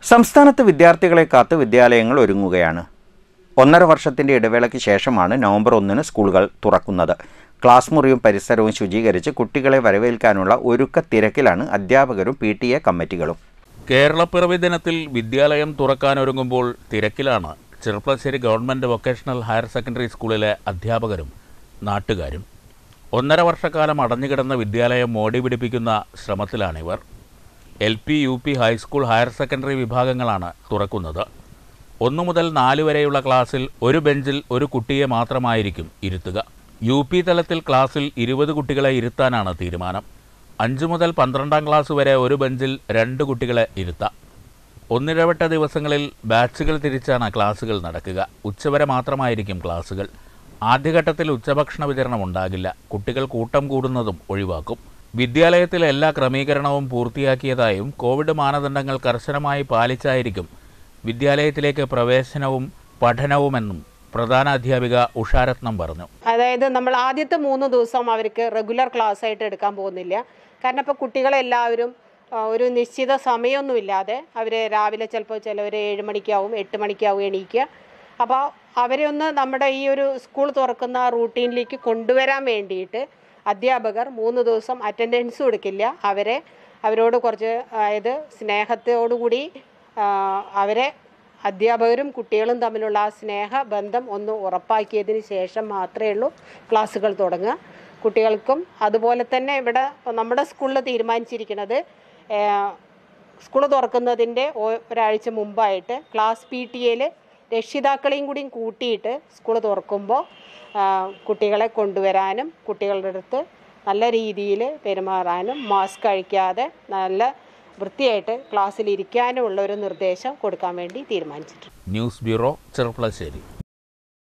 സംസ്ഥാനത്ത് വിദ്യാർത്ഥികളെ കാത്ത് വിദ്യാലയങ്ങൾ ഒരുങ്ങുകയാണ് ഒന്നര വർഷത്തിന്റെ ഇടവേളയ്ക്ക് ശേഷമാണ് നവംബർ ഒന്നിന് സ്കൂളുകൾ തുറക്കുന്നത് ക്ലാസ് മുറിയും പരിസരവും ശുചീകരിച്ച് കുട്ടികളെ വരവേൽക്കാനുള്ള ഒരുക്ക തിരക്കിലാണ് അധ്യാപകരും പി ടി എ കമ്മിറ്റികളും കേരളപ്പിറവി ദിനത്തിൽ വിദ്യാലയം തുറക്കാനൊരുങ്ങുമ്പോൾ തിരക്കിലാണ് Cheruppassery government vocational higher secondary സ്കൂളിലെ അധ്യാപകരും നാട്ടുകാരും ഒന്നര വർഷക്കാലം അടഞ്ഞുകിടന്ന വിദ്യാലയം മോടി പിടിപ്പിക്കുന്ന ശ്രമത്തിലാണിവർ L P U P high school higher secondary വിഭാഗങ്ങളാണ് തുറക്കുന്നത് ഒന്നു മുതൽ നാല് വരെയുള്ള ക്ലാസ്സിൽ ഒരു ബെഞ്ചിൽ ഒരു കുട്ടിയെ മാത്രമായിരിക്കും ഇരുത്തുക യു പി തലത്തിൽ ക്ലാസ്സിൽ ഇരുപത് കുട്ടികളെ ഇരുത്താനാണ് തീരുമാനം അഞ്ച് മുതൽ പന്ത്രണ്ടാം ക്ലാസ് വരെ ഒരു ബെഞ്ചിൽ രണ്ട് കുട്ടികളെ ഇരുത്താം ഒന്നിടവിട്ട ദിവസങ്ങളിൽ ബാച്ചുകൾ തിരിച്ചാണ് ക്ലാസുകൾ നടക്കുക ഉച്ചവരെ മാത്രമായിരിക്കും ക്ലാസുകൾ ആദ്യഘട്ടത്തിൽ ഉച്ചഭക്ഷണ വിതരണം ഉണ്ടാകില്ല കുട്ടികൾ കൂട്ടം കൂടുന്നതും ഒഴിവാക്കും വിദ്യാലയത്തിലെ എല്ലാ ക്രമീകരണവും പൂർത്തിയാക്കിയതായും കോവിഡ് മാനദണ്ഡങ്ങൾ കർശനമായി പാലിച്ചായിരിക്കും വിദ്യാലയത്തിലേക്ക് പ്രവേശനവും പഠനവുമെന്നും പ്രധാന അധ്യാപിക ഉഷാരത്നം പറഞ്ഞു അതായത് നമ്മൾ ആദ്യത്തെ മൂന്ന് ദിവസം അവർക്ക് റെഗുലർ ക്ലാസ് ആയിട്ട് എടുക്കാൻ പോകുന്നില്ല കാരണം ഇപ്പോൾ കുട്ടികളെല്ലാവരും ആ, ഒരു നിശ്ചിത സമയമൊന്നുമില്ലാതെ അവർ രാവിലെ ചിലപ്പോൾ ചിലവർ ഏഴ് മണിക്കാവും എട്ട് മണിക്കാവും എണീക്കുക അപ്പോൾ അവരെ ഒന്ന് നമ്മുടെ ഈ ഒരു സ്കൂൾ തുറക്കുന്ന റൂട്ടീനിലേക്ക് കൊണ്ടുവരാൻ വേണ്ടിയിട്ട് അധ്യാപകർ മൂന്ന് ദിവസം അറ്റൻഡൻസ് കൊടുക്കില്ല അവരെ അവരോട് കുറച്ച് അതായത് സ്നേഹത്തോടുകൂടി ആ, അവരെ അധ്യാപകരും കുട്ടികളും തമ്മിലുള്ള ആ സ്നേഹ ബന്ധം ഒന്ന് ഉറപ്പാക്കിയതിന് ശേഷം മാത്രമേ ഉള്ളൂ ക്ലാസ്സുകൾ തുടങ്ങുക കുട്ടികൾക്കും അതുപോലെ തന്നെ ഇവിടെ നമ്മുടെ സ്കൂളിൽ തീരുമാനിച്ചിരിക്കുന്നത് സ്കൂൾ തുറക്കുന്നതിൻ്റെ ഒ- ഒരാഴ്ച മുമ്പായിട്ട് ക്ലാസ് പി ടി എയിൽ രക്ഷിതാക്കളെയും കൂടിയും കൂട്ടിയിട്ട് സ്കൂൾ തുറക്കുമ്പോൾ ആ, കുട്ടികളെ കൊണ്ടുവരാനും കുട്ടികളുടെ അടുത്ത് നല്ല രീതിയിൽ പെരുമാറാനും മാസ്ക് അഴിക്കാതെ നല്ല വൃത്തിയായിട്ട് ക്ലാസ്സിൽ ഇരിക്കാനുമുള്ള ഒരു നിർദ്ദേശം കൊടുക്കാൻ വേണ്ടി തീരുമാനിച്ചിട്ടുണ്ട് ന്യൂസ് ബ്യൂറോ ചെറുപ്പളശ്ശേരി